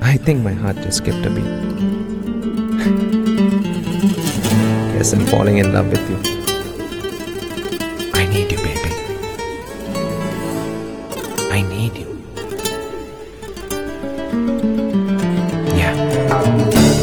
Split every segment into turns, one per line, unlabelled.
I think my heart just skipped a beat. Guess I'm falling in love with you. I need you, baby. I need you. Yeah.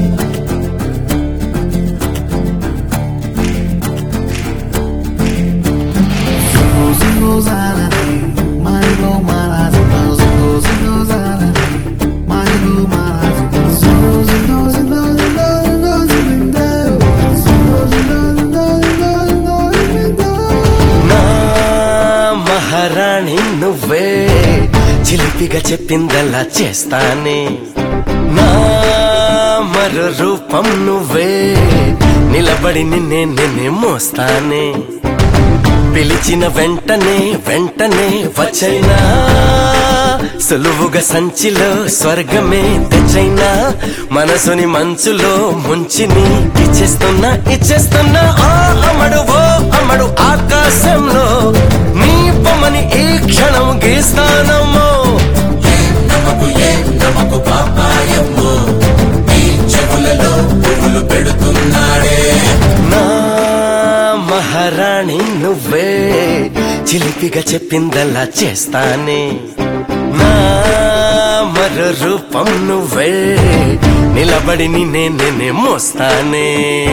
నా మహారాణి నువ్వే చిలిపిగా చెప్పిందలా చేస్తానే నా మరో రూపం నువ్వే నిలబడి నిన్నే నిన్నే మోస్తానే పిలిచిన వెంటనే వెంటనే వచ్చైనా సులువుగా సంచిలో స్వర్గమే తెచ్చైనా మనసుని మంచులో ముంచిని ఇచ్చేస్తున్నా ఇచ్చేస్తున్నా ఆ అమడు ఓ అమడు ఆకాశంలో నీ బొమ్మని ఈ క్షణం గీస్తానమ్మో
నమకు ఏ నమకు పాపాయమ్మో నీ చెవులలో పువ్వులు పెడుతున్నాడే
నా మహారాణి నువ్వే చిలిపిగా చెప్పిందలా చేస్తానే నా మరో రూపం నువ్వే నిలబడి నిన్నే నేనే మోస్తానే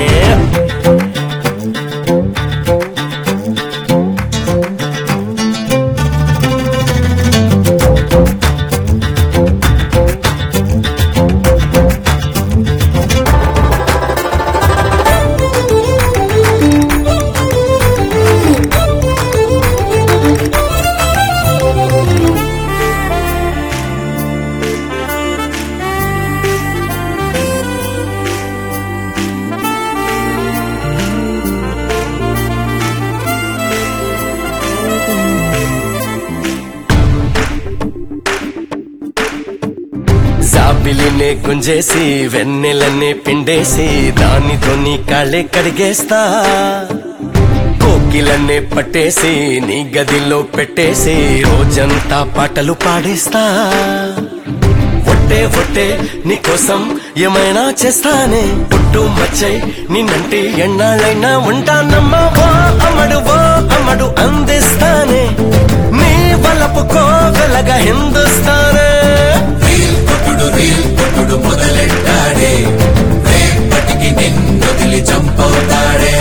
జాబిలినే గుంజేసి వెన్నెలనే పిండేసి దానితో నీ కాళ్ళే కడిగేస్తా కోకిలనే పట్టేసి నీ గదిలో పెట్టేసి రోజంతా పాటలు పాడేస్తా ఒట్టే ఒట్టే నీకోసం ఏమైనా చేస్తానే పుట్టు మచ్చై నిన్నంటి ఎన్నాళ్ళైనా ఉంటానమ్మా ఓ అమ్మడు ఓ అమ్మడు అందిస్తానే నీ వలపు కోవెలగా హిందుస్తానే
రీల్ కొట్టుడు రీల్ కొట్టుడు మొదలెట్టాడే రేపటికి నిన్నొదిలి చంపవుతాడే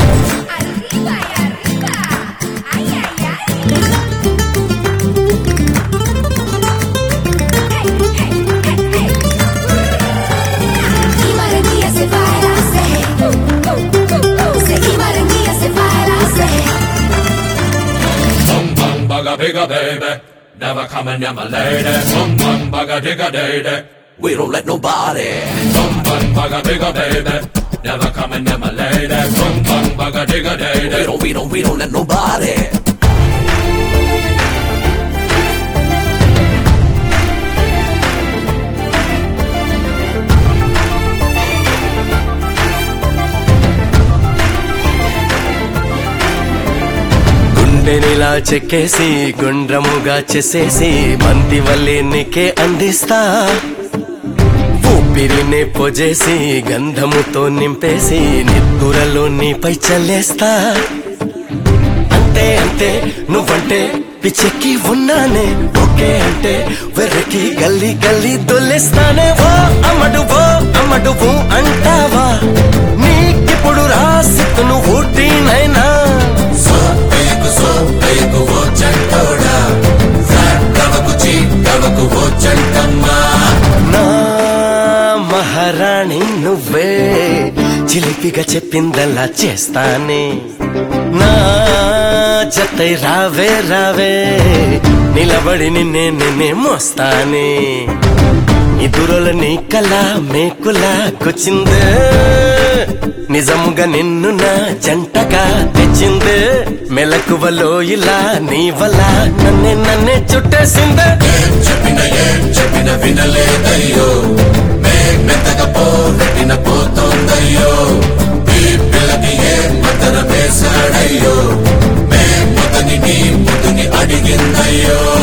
Marangia se baila, se Se Marangia se baila, se
Bum bum bugga bigga baby Never coming near my lady Bum bum bugga digga day We don't let nobody Bum bum bugga bigga baby Never coming near my lady Bum bum bugga digga day We don't, we don't, we don't let nobody
గుండెనిలా చెక్కేసి గుండ్రముగా చేసేసి మంది వల్లే నీకే అందిస్తా ఊపిరినే పొజేసి గంధముతో నింపేసి నిద్దురలో నీపై చల్లేస్తా అంతే అంతే నువ్వంటే పిచ్చెక్కి ఉన్నానే ఓకే అంటే వెర్రకి గల్లీ గల్లీ దొల్లేస్తానే ఓ అమ్మడు ఓ అమ్మడు ఊ అంటావా నీకిప్పుడు రాసిత్తును ఊటీనైనా
సో పేకు సో పేకు ఓ చంటోడా ఫ్లాట్ కవకు చీట్ కవకు ఓ చంటమ్మా
నా మహారాణి నువ్వే చిలిపిగా చెప్పిందలా చేస్తానే నా జతై రావే రావే నిలబడి నిన్నే నిన్నే మోస్తానే నిదురల నీ కళ మేకులా కూర్చిందే నిజముగా నిన్ను నా జంటగా తెచ్చిందే మెలకువలో ఇలా నీ వల్ల నన్నే నన్నే చుట్టేసిందే
ఏం చెప్పిన ఏం చెప్పిన వినలేదయ్యో మే మెత్తగా పోగొట్టిన పోతోందయ్యో ఈ పిల్లకి ఏం మద్దన వేశాడయ్యో మే ముదని నీ ముదుని అడిగిందయ్యో